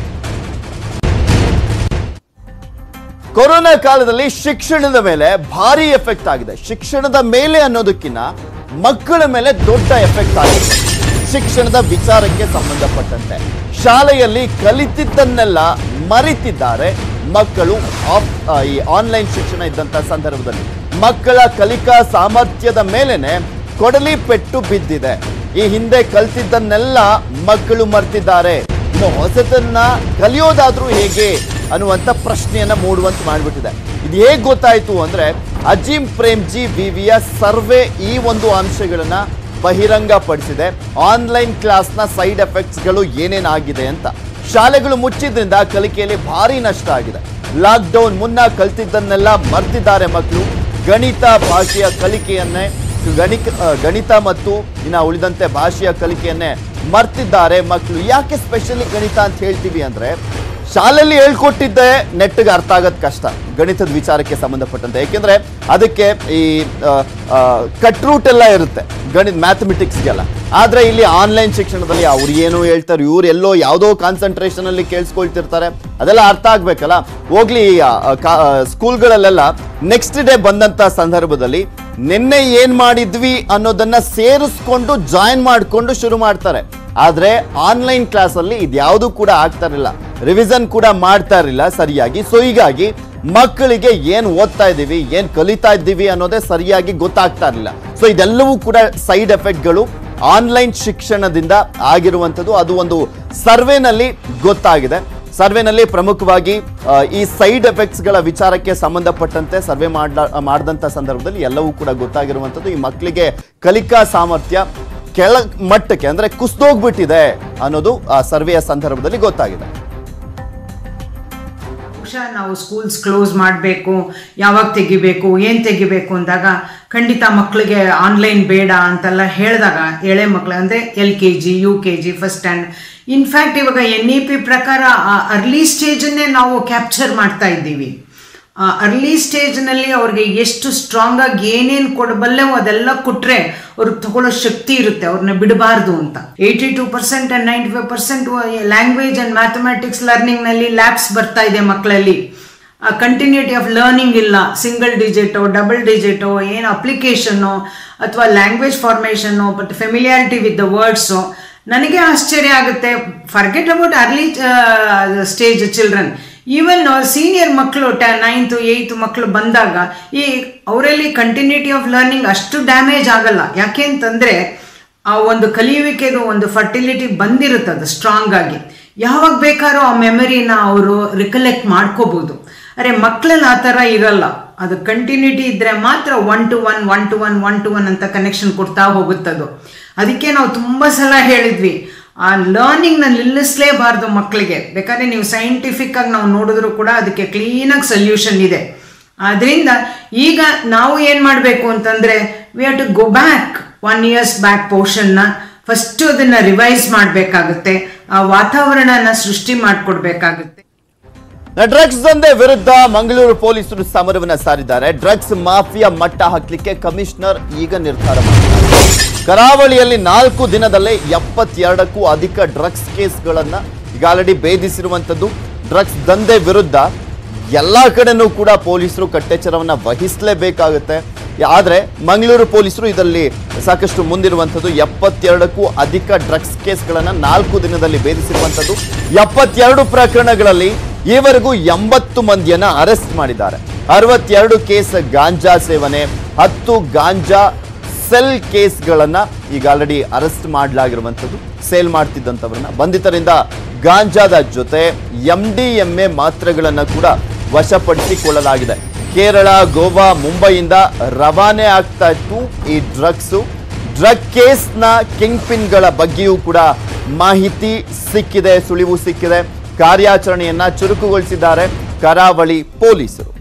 ಕೊರೋನಾ ಕಾಲದಲ್ಲಿ ಶಿಕ್ಷಣದ ಮೇಲೆ ಭಾರಿ ಎಫೆಕ್ಟ್ ಆಗಿದೆ ಶಿಕ್ಷಣದ ಮೇಲೆ ಅನ್ನೋದಕ್ಕಿಂತ ಮಕ್ಕಳ ಮೇಲೆ ದೊಡ್ಡ ಎಫೆಕ್ಟ್ ಆಗಿದೆ ಶಿಕ್ಷಣದ ವಿಚಾರಕ್ಕೆ ಸಂಬಂಧಪಟ್ಟಂತೆ ಶಾಲೆಯಲ್ಲಿ ಕಲಿತಿದ್ದನ್ನೆಲ್ಲ ಮರಿತಿದ್ದಾರೆ ಮಕ್ಕಳು ಆಫ್ ಆ, ಈ ಆನ್ಲೈನ್ ಶಿಕ್ಷಣ ಇದ್ದಂತ ಸಂದರ್ಭದಲ್ಲಿ ಮಕ್ಕಳ ಕಲಿಕಾ ಸಾಮರ್ಥ್ಯದ ಮೇಲೆನೆ ಕೊಡಲಿ ಪೆಟ್ಟು ಬಿದ್ದಿದೆ ಈ ಹಿಂದೆ ಕಲ್ತಿದ್ದನ್ನೆಲ್ಲ ಮಕ್ಕಳು ಮರ್ತಿದ್ದಾರೆ ಇನ್ನು ಹೊಸತನ್ನ ಕಲಿಯೋದಾದ್ರೂ ಹೇಗೆ ಅನ್ನುವಂಥ ಪ್ರಶ್ನೆಯನ್ನ ಮೂಡುವಂತ ಮಾಡಿಬಿಟ್ಟಿದೆ ಇದು ಹೇಗೆ ಗೊತ್ತಾಯ್ತು ಅಂದ್ರೆ ಅಜೀಂ ಪ್ರೇಮ್ಜಿ ವಿವಿಯ ಸರ್ವೆ ಈ ಒಂದು ಅಂಶಗಳನ್ನ ಬಹಿರಂಗಪಡಿಸಿದೆ ಆನ್ಲೈನ್ ಕ್ಲಾಸ್ನ ಸೈಡ್ ಎಫೆಕ್ಟ್ಸ್ಗಳು ಏನೇನಾಗಿದೆ ಅಂತ ಶಾಲೆಗಳು ಮುಚ್ಚಿದ್ರಿಂದ ಕಲಿಕೆಯಲ್ಲಿ ಭಾರಿ ನಷ್ಟ ಆಗಿದೆ ಲಾಕ್ಡೌನ್ ಮುನ್ನ ಕಲ್ತಿದ್ದನ್ನೆಲ್ಲ ಮರ್ತಿದ್ದಾರೆ ಮಕ್ಕಳು ಗಣಿತ ಭಾಷೆಯ ಕಲಿಕೆಯನ್ನೇ ಗಣಿತ ಆ, ಗಣಿತ ಮತ್ತು ಇನ್ನ ಉಳಿದಂತೆ ಭಾಷೆಯ ಕಲಿಕೆಯನ್ನೇ ಮರ್ತಿದ್ದಾರೆ ಮಕ್ಕಳು ಯಾಕೆ ಸ್ಪೆಷಲಿ ಗಣಿತ ಅಂತ ಹೇಳ್ತೀವಿ ಅಂದ್ರೆ ಶಾಲೆಯಲ್ಲಿ ಹೇಳ್ಕೊಟ್ಟಿದ್ದೆ ನೆಟ್ಗೆ ಅರ್ಥ ಆಗೋದು ಕಷ್ಟ ಗಣಿತದ ವಿಚಾರಕ್ಕೆ ಸಂಬಂಧಪಟ್ಟಂತೆ ಯಾಕೆಂದ್ರೆ ಅದಕ್ಕೆ ಈ ಕಟ್ ರೂಟ್ ಎಲ್ಲ ಇರುತ್ತೆ ಗಣಿತ ಮ್ಯಾಥಮೆಟಿಕ್ಸ್ಗೆಲ್ಲ ಆದ್ರೆ ಇಲ್ಲಿ ಆನ್ಲೈನ್ ಶಿಕ್ಷಣದಲ್ಲಿ ಅವ್ರು ಏನು ಹೇಳ್ತಾರೆ ಇವ್ರು ಎಲ್ಲೋ ಯಾವುದೋ ಕಾನ್ಸಂಟ್ರೇಷನ್ ಅಲ್ಲಿ ಕೇಳಿಸ್ಕೊಳ್ತಿರ್ತಾರೆ ಅದೆಲ್ಲ ಅರ್ಥ ಆಗ್ಬೇಕಲ್ಲ ಹೋಗ್ಲಿ ಆ, ಆ, ಕಾ- ಆ, ಸ್ಕೂಲ್ಗಳಲ್ಲೆಲ್ಲ ನೆಕ್ಸ್ಟ್ ಡೇ ಬಂದಂತ ಸಂದರ್ಭದಲ್ಲಿ ನಿನ್ನೆ ಏನ್ ಮಾಡಿದ್ವಿ ಅನ್ನೋದನ್ನ ಸೇರಿಸ್ಕೊಂಡು ಜಾಯಿನ್ ಮಾಡ್ಕೊಂಡು ಶುರು ಮಾಡ್ತಾರೆ ಆದ್ರೆ ಆನ್ಲೈನ್ ಕ್ಲಾಸ್ ಅಲ್ಲಿ ಇದ್ಯಾವುದು ಕೂಡ ಆಗ್ತಾ ಇರಲಿಲ್ಲ ರಿವಿಷನ್ ಕೂಡ ಮಾಡ್ತಾ ಇರಲಿಲ್ಲ ಸರಿಯಾಗಿ ಸೊ ಹೀಗಾಗಿ ಮಕ್ಕಳಿಗೆ ಏನ್ ಓದ್ತಾ ಇದ್ದೀವಿ ಏನ್ ಕಲಿತಾ ಇದ್ದೀವಿ ಅನ್ನೋದೇ ಸರಿಯಾಗಿ ಗೊತ್ತಾಗ್ತಾ ಇರಲಿಲ್ಲ ಸೊ ಇದೆಲ್ಲವೂ ಕೂಡ ಸೈಡ್ ಎಫೆಕ್ಟ್ಗಳು ಆನ್ಲೈನ್ ಶಿಕ್ಷಣದಿಂದ ಆಗಿರುವಂಥದ್ದು ಅದು ಒಂದು ಸರ್ವೆನಲ್ಲಿ ಗೊತ್ತಾಗಿದೆ ಸರ್ವೆನಲ್ಲಿ ಪ್ರಮುಖವಾಗಿ ಆ, ಈ ಸೈಡ್ ಎಫೆಕ್ಟ್ಸ್ಗಳ ವಿಚಾರಕ್ಕೆ ಸಂಬಂಧಪಟ್ಟಂತೆ ಸರ್ವೆ ಮಾಡ್ಲ ಮಾಡಿದಂಥ ಸಂದರ್ಭದಲ್ಲಿ ಎಲ್ಲವೂ ಕೂಡ ಗೊತ್ತಾಗಿರುವಂಥದ್ದು ಈ ಮಕ್ಕಳಿಗೆ ಕಲಿಕಾ ಸಾಮರ್ಥ್ಯ ಕೆಳ ಮಟ್ಟಕ್ಕೆ ಅಂದ್ರೆ ಕುಸ್ದೋಗ್ಬಿಟ್ಟಿದೆ ಅನ್ನೋದು ಆ ಸರ್ವೆಯ ಸಂದರ್ಭದಲ್ಲಿ ಗೊತ್ತಾಗಿದೆ ಬಹುಶಃ ನಾವು ಸ್ಕೂಲ್ಸ್ ಕ್ಲೋಸ್ ಮಾಡಬೇಕು ಯಾವಾಗ ತೆಗಿಬೇಕು ಏನು ತೆಗಿಬೇಕು ಅಂದಾಗ ಖಂಡಿತ ಮಕ್ಕಳಿಗೆ ಆನ್ಲೈನ್ ಬೇಡ ಅಂತೆಲ್ಲ ಹೇಳಿದಾಗ ಎಳೆ ಮಕ್ಕಳು ಅಂದರೆ L K G U K G first stand in fact ಇವಾಗ ಎನ್ ಇ ಪಿ ಪ್ರಕಾರ ಅರ್ಲಿ ಸ್ಟೇಜನ್ನೇ ನಾವು ಕ್ಯಾಪ್ಚರ್ ಮಾಡ್ತಾ ಇದ್ದೀವಿ ಅರ್ಲಿ ಸ್ಟೇಜ್ನಲ್ಲಿ ಅವ್ರಿಗೆ ಎಷ್ಟು ಸ್ಟ್ರಾಂಗ್ ಆಗಿ ಏನೇನು ಕೊಡಬಲ್ಲೆವೋ ಅದೆಲ್ಲ ಕೊಟ್ರೆ ಅವ್ರಿಗೆ ತಗೊಳ್ಳೋ ಶಕ್ತಿ ಇರುತ್ತೆ ಅವ್ರನ್ನ ಬಿಡಬಾರ್ದು ಅಂತ eighty two percent and ninety five percent language and mathematics ಲರ್ನಿಂಗ್ನಲ್ಲಿ ಲ್ಯಾಬ್ಸ್ ಬರ್ತಾ ಇದೆ ಮಕ್ಕಳಲ್ಲಿ ಕಂಟಿನ್ಯೂಟಿ ಆಫ್ ಲರ್ನಿಂಗ್ ಇಲ್ಲ ಸಿಂಗಲ್ ಡಿಜಿಟೋ ಡಬಲ್ ಡಿಜಿಟೋ ಏನು ಅಪ್ಲಿಕೇಶನ್ನು ಅಥವಾ language formation but familiarity with the words ನನಗೆ ಆಶ್ಚರ್ಯ ಆಗುತ್ತೆ forget about early stage children even senior ಮಕ್ಕಳು ಟ ನೈನ್ತು ಏಯ್ತು ಮಕ್ಕಳು ಬಂದಾಗ ಈ ಅವರಲ್ಲಿ ಕಂಟಿನ್ಯೂಟಿ ಆಫ್ ಲರ್ನಿಂಗ್ ಅಷ್ಟು ಡ್ಯಾಮೇಜ್ ಆಗಲ್ಲ ಯಾಕೆ ಅಂತಂದರೆ ಆ ಒಂದು ಕಲಿಯುವಿಕೆದು ಒಂದು ಫರ್ಟಿಲಿಟಿ ಬಂದಿರುತ್ತೆ ಅದು ಸ್ಟ್ರಾಂಗ್ ಆಗಿ ಯಾವಾಗ ಬೇಕಾದ್ರೂ ಆ ಮೆಮರಿನ ಅವರು ರಿಕಲೆಕ್ಟ್ ಮಾಡ್ಕೋಬೋದು ಅರೆ ಮಕ್ಕಳಲ್ಲಿ ಆ ಥರ ಇರಲ್ಲ ಅದು ಕಂಟಿನ್ಯೂಟಿ ಇದ್ದರೆ ಮಾತ್ರ one two one one two one one two one ಅಂತ ಕನೆಕ್ಷನ್ ಕೊಡ್ತಾ ಹೋಗುತ್ತದು ಅದಕ್ಕೆ ನಾವು ತುಂಬ ಸಲ ಹೇಳಿದ್ವಿ ಆ ಲರ್ನಿಂಗ್ನ ನಿಲ್ಲಿಸಲೇಬಾರ್ದು ಮಕ್ಕಳಿಗೆ ಬೇಕಾದ್ರೆ ನೀವು ಸೈಂಟಿಫಿಕ್ ಆಗಿ ನಾವು ನೋಡಿದ್ರು ಕೂಡ ಅದಕ್ಕೆ ಕ್ಲೀನಾಗಿ ಸೊಲ್ಯೂಷನ್ ಇದೆ ಆದ್ರಿಂದ ಈಗ ನಾವು ಏನು ಮಾಡಬೇಕು ಅಂತಂದರೆ we have to go back one years back ಪೋರ್ಷನ್ನ ಫಸ್ಟು ಅದನ್ನು ರಿವೈಸ್ ಮಾಡಬೇಕಾಗುತ್ತೆ ಆ ವಾತಾವರಣನ ಸೃಷ್ಟಿ ಮಾಡಿಕೊಡ್ಬೇಕಾಗುತ್ತೆ ಡ್ರಗ್ಸ್ ದಂಧೆ ವಿರುದ್ಧ ಮಂಗಳೂರು ಪೊಲೀಸರು ಸಮರವನ್ನ ಸಾರಿದ್ದಾರೆ ಡ್ರಗ್ಸ್ ಮಾಫಿಯಾ ಮಟ್ಟ ಹಾಕ್ಲಿಕ್ಕೆ ಕಮಿಷನರ್ ಈಗ ನಿರ್ಧಾರ ಮಾಡಿದ್ದಾರೆ ಕರಾವಳಿಯಲ್ಲಿ ನಾಲ್ಕು ದಿನದಲ್ಲೇ ಎಪ್ಪತ್ತೆರಡಕ್ಕೂ ಅಧಿಕ ಡ್ರಗ್ಸ್ ಕೇಸ್ಗಳನ್ನ ಈಗ ಆಲ್ರೆಡಿ ಭೇದಿಸಿರುವಂತದ್ದು ಡ್ರಗ್ಸ್ ದಂಧೆ ವಿರುದ್ಧ ಎಲ್ಲಾ ಕಡೆನೂ ಕೂಡ ಪೊಲೀಸರು ಕಟ್ಟೆಚ್ಚರವನ್ನ ವಹಿಸಲೇಬೇಕಾಗುತ್ತೆ ಆದ್ರೆ ಮಂಗಳೂರು ಪೊಲೀಸರು ಇದರಲ್ಲಿ ಸಾಕಷ್ಟು ಮುಂದಿರುವಂಥದ್ದು ಎಪ್ಪತ್ತೆರಡಕ್ಕೂ ಅಧಿಕ ಡ್ರಗ್ಸ್ ಕೇಸ್ಗಳನ್ನ ನಾಲ್ಕು ದಿನದಲ್ಲಿ ಭೇದಿಸಿರುವಂಥದ್ದು ಎಪ್ಪತ್ತೆರಡು ಪ್ರಕರಣಗಳಲ್ಲಿ ಈವರೆಗೂ ಎಂಬತ್ತು ಮಂದಿಯನ್ನ ಅರೆಸ್ಟ್ ಮಾಡಿದ್ದಾರೆ ಅರವತ್ತೆರಡು ಕೇಸ್ ಗಾಂಜಾ ಸೇವನೆ ಹತ್ತು ಗಾಂಜಾ ಸೆಲ್ ಕೇಸ್ಗಳನ್ನ ಈಗ ಆಲ್ರೆಡಿ ಅರೆಸ್ಟ್ ಮಾಡಲಾಗಿರುವಂಥದ್ದು ಸೇಲ್ ಮಾಡ್ತಿದ್ದಂಥವ್ರನ್ನ ಬಂಧಿತರಿಂದ ಗಾಂಜಾದ ಜೊತೆ ಎಂ ಡಿ ಎಂ ಎ ಮಾತ್ರೆಗಳನ್ನ ಕೂಡ ವಶಪಡಿಸಿಕೊಳ್ಳಲಾಗಿದೆ ಕೇರಳ ಗೋವಾ ಮುಂಬೈಯಿಂದ ರವಾನೆ ಆಗ್ತಾ ಇತ್ತು ಈ ಡ್ರಗ್ಸು ಡ್ರಗ್ ಕೇಸ್ನ ಕಿಂಗ್ ಪಿನ್ಗಳ ಬಗ್ಗೆಯೂ ಕೂಡ ಮಾಹಿತಿ ಸಿಕ್ಕಿದೆ ಸುಳಿವು ಸಿಕ್ಕಿದೆ ಕಾರ್ಯಾಚರಣೆಯನ್ನ ಚುರುಕುಗೊಳಿಸಿದ್ದಾರೆ ಕರಾವಳಿ ಪೊಲೀಸರು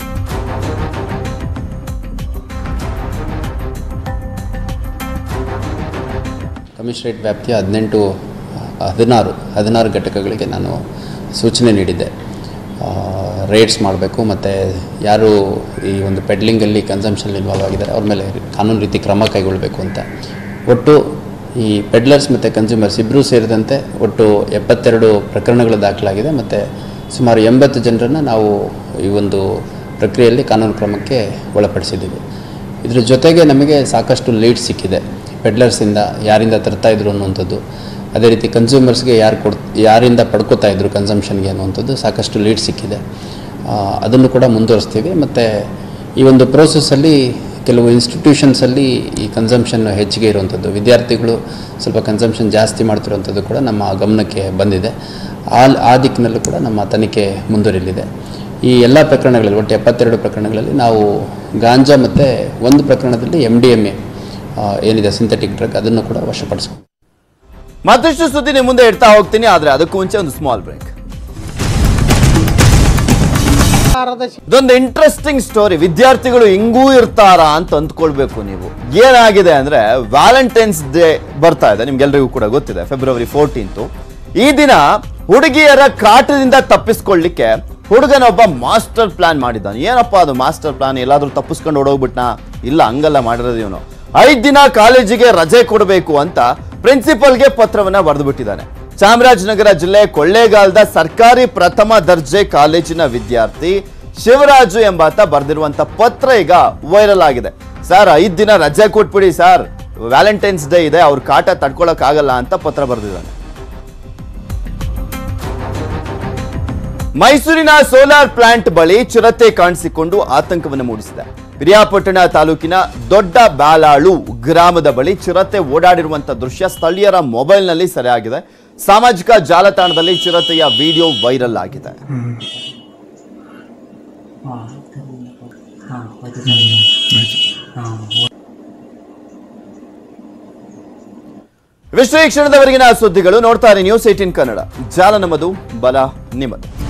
ಕಮಿಷನರೇಟ್ ವ್ಯಾಪ್ತಿಯ ಹದಿನೆಂಟು ಹದಿನಾರು ಹದಿನಾರು ಘಟಕಗಳಿಗೆ ನಾನು ಸೂಚನೆ ನೀಡಿದ್ದೆ ರೇಡ್ಸ್ ಮಾಡಬೇಕು ಮತ್ತು ಯಾರು ಈ ಒಂದು ಪೆಡ್ಲಿಂಗಲ್ಲಿ ಕನ್ಸಂಪ್ಷನ್ ಇನ್ವಾಲ್ವ್ ಆಗಿದ್ದಾರೆ ಅವ್ರ ಮೇಲೆ ಕಾನೂನು ರೀತಿ ಕ್ರಮ ಕೈಗೊಳ್ಳಬೇಕು ಅಂತ ಒಟ್ಟು ಈ ಪೆಡ್ಲರ್ಸ್ ಮತ್ತು ಕನ್ಸ್ಯೂಮರ್ಸ್ ಇಬ್ಬರೂ ಸೇರಿದಂತೆ ಒಟ್ಟು ಎಪ್ಪತ್ತೆರಡು ಪ್ರಕರಣಗಳು ದಾಖಲಾಗಿದೆ ಮತ್ತು ಸುಮಾರು ಎಂಬತ್ತು ಜನರನ್ನು ನಾವು ಈ ಒಂದು ಪ್ರಕ್ರಿಯೆಯಲ್ಲಿ ಕಾನೂನು ಕ್ರಮಕ್ಕೆ ಒಳಪಡಿಸಿದ್ದೀವಿ ಇದ್ರ ಜೊತೆಗೆ ನಮಗೆ ಸಾಕಷ್ಟು ಲೀಡ್ ಸಿಕ್ಕಿದೆ ಪೆಡ್ಲರ್ಸಿಂದ ಯಾರಿಂದ ತರ್ತಾ ಇದ್ರು ಅನ್ನುವಂಥದ್ದು ಅದೇ ರೀತಿ ಕನ್ಸ್ಯೂಮರ್ಸ್ಗೆ ಯಾರು ಕೊಡ್ ಯಾರಿಂದ ಪಡ್ಕೋತಾ ಇದ್ರು ಕನ್ಸಂಪ್ಷನ್ಗೆ ಅನ್ನುವಂಥದ್ದು ಸಾಕಷ್ಟು ಲೀಡ್ ಸಿಕ್ಕಿದೆ ಆ, ಅದನ್ನು ಕೂಡ ಮುಂದುವರಿಸ್ತೀವಿ ಮತ್ತು ಈ ಒಂದು ಪ್ರೋಸೆಸ್ಸಲ್ಲಿ ಕೆಲವು ಇನ್ಸ್ಟಿಟ್ಯೂಷನ್ಸಲ್ಲಿ ಈ ಕನ್ಸಂಪ್ಷನ್ ಹೆಚ್ಚಿಗೆ ಇರುವಂಥದ್ದು ವಿದ್ಯಾರ್ಥಿಗಳು ಸ್ವಲ್ಪ ಕನ್ಸಂಪ್ಷನ್ ಜಾಸ್ತಿ ಮಾಡ್ತಿರುವಂಥದ್ದು ಕೂಡ ನಮ್ಮ ಗಮನಕ್ಕೆ ಬಂದಿದೆ ಆ ಆ ದಿಕ್ಕಿನಲ್ಲೂ ಕೂಡ ನಮ್ಮ ತನಿಖೆ ಮುಂದುವರಿಲಿದೆ ಈ ಎಲ್ಲ ಪ್ರಕರಣಗಳಲ್ಲಿ ಒಟ್ಟು ಎಪ್ಪತ್ತೆರಡು ಪ್ರಕರಣಗಳಲ್ಲಿ ನಾವು ಗಾಂಜಾ ಮತ್ತು ಒಂದು ಪ್ರಕರಣದಲ್ಲಿ ಎಮ್ ಡಿ ಎಮ್ ಎ ಏನಿದೆ ಸಿಂಥೆಟಿಕ್ ಡ್ರಗ್ ಅದನ್ನು ಕೂಡ ವಶಪಡಿಸ್ಕೊಂಡು ಮತ್ತಷ್ಟು ಸುದ್ದಿ ನಿಮ್ಮ ಮುಂದೆ ಇಡ್ತಾ ಹೋಗ್ತೀನಿ ಆದ್ರೆ ಅದಕ್ಕೂ ಮುಂಚೆ ಒಂದು ಸ್ಮಾಲ್ ಬ್ರೇಕ್ ಇದೊಂದು ಇಂಟ್ರೆಸ್ಟಿಂಗ್ ಸ್ಟೋರಿ ವಿದ್ಯಾರ್ಥಿಗಳು ಹಿಂಗೂ ಇರ್ತಾರಾ ಅಂತ ಅಂದ್ಕೊಳ್ಬೇಕು ನೀವು ಏನಾಗಿದೆ ಅಂದ್ರೆ ವ್ಯಾಲೆಂಟೈನ್ಸ್ ಡೇ ಬರ್ತಾ ಇದೆ ನಿಮ್ಗೆಲ್ರಿಗೂ ಕೂಡ ಗೊತ್ತಿದೆ ಫೆಬ್ರವರಿ ಫೋರ್ಟೀನ್ತು ಈ ದಿನ ಹುಡುಗಿಯರ ಕಾಟದಿಂದ ತಪ್ಪಿಸ್ಕೊಳ್ಳಿಕ್ಕೆ ಹುಡುಗನೊಬ್ಬ ಮಾಸ್ಟರ್ ಪ್ಲಾನ್ ಮಾಡಿದ್ದಾನೆ ಏನಪ್ಪ ಅದು ಮಾಸ್ಟರ್ ಪ್ಲಾನ್ ಎಲ್ಲಾದ್ರೂ ತಪ್ಪಿಸ್ಕೊಂಡು ಓಡೋಗ್ಬಿಟ್ನಾ ಇಲ್ಲ ಹಂಗಲ್ಲ ಮಾಡಿರೋದು ಇವನು ಐದ್ ದಿನ ಕಾಲೇಜಿಗೆ ರಜೆ ಕೊಡಬೇಕು ಅಂತ ಪ್ರಿನ್ಸಿಪಲ್ಗೆ ಪತ್ರವನ್ನ ಬರೆದು ಬಿಟ್ಟಿದ್ದಾನೆ ಚಾಮರಾಜನಗರ ಜಿಲ್ಲೆ ಕೊಳ್ಳೇಗಾಲದ ಸರ್ಕಾರಿ ಪ್ರಥಮ ದರ್ಜೆ ಕಾಲೇಜಿನ ವಿದ್ಯಾರ್ಥಿ ಶಿವರಾಜು ಎಂಬಾತ ಬರೆದಿರುವಂತ ಪತ್ರ ಈಗ ವೈರಲ್ ಆಗಿದೆ ಸರ್ ಐದ್ ದಿನ ರಜೆ ಕೊಟ್ಬಿಡಿ ಸರ್ ವ್ಯಾಲೆಂಟೈನ್ಸ್ ಡೇ ಇದೆ ಅವ್ರ ಕಾಟ ತಡ್ಕೊಳಕ್ ಆಗಲ್ಲ ಅಂತ ಪತ್ರ ಬರೆದಿದ್ದಾನೆ ಮೈಸೂರಿನ ಸೋಲಾರ್ ಪ್ಲಾಂಟ್ ಬಳಿ ಚಿರತೆ ಕಾಣಿಸಿಕೊಂಡು ಆತಂಕವನ್ನು ಮೂಡಿಸಿದೆ ಪಿರಿಯಾಪಟ್ಟಣ ತಾಲೂಕಿನ ದೊಡ್ಡ ಬ್ಯಾಲಾಳು ಗ್ರಾಮದ ಬಳಿ ಚಿರತೆ ಓಡಾಡಿರುವಂತ ದೃಶ್ಯ ಸ್ಥಳೀಯರ ಮೊಬೈಲ್ನಲ್ಲಿ ಸೆರೆಯಾಗಿದೆ ಸಾಮಾಜಿಕ ಜಾಲತಾಣದಲ್ಲಿ ಚಿರತೆಯ ವಿಡಿಯೋ ವೈರಲ್ ಆಗಿದೆ ವಿಶ್ವ ಈ ಕ್ಷಣದವರೆಗಿನ ಸುದ್ದಿಗಳು ನೋಡ್ತಾರೆ ನ್ಯೂಸ್ ಏಟಿನ್ ಕನ್ನಡ ಜಾಲ ನಮ್ಮದು ಬಲ ನಿಮ್ಮದು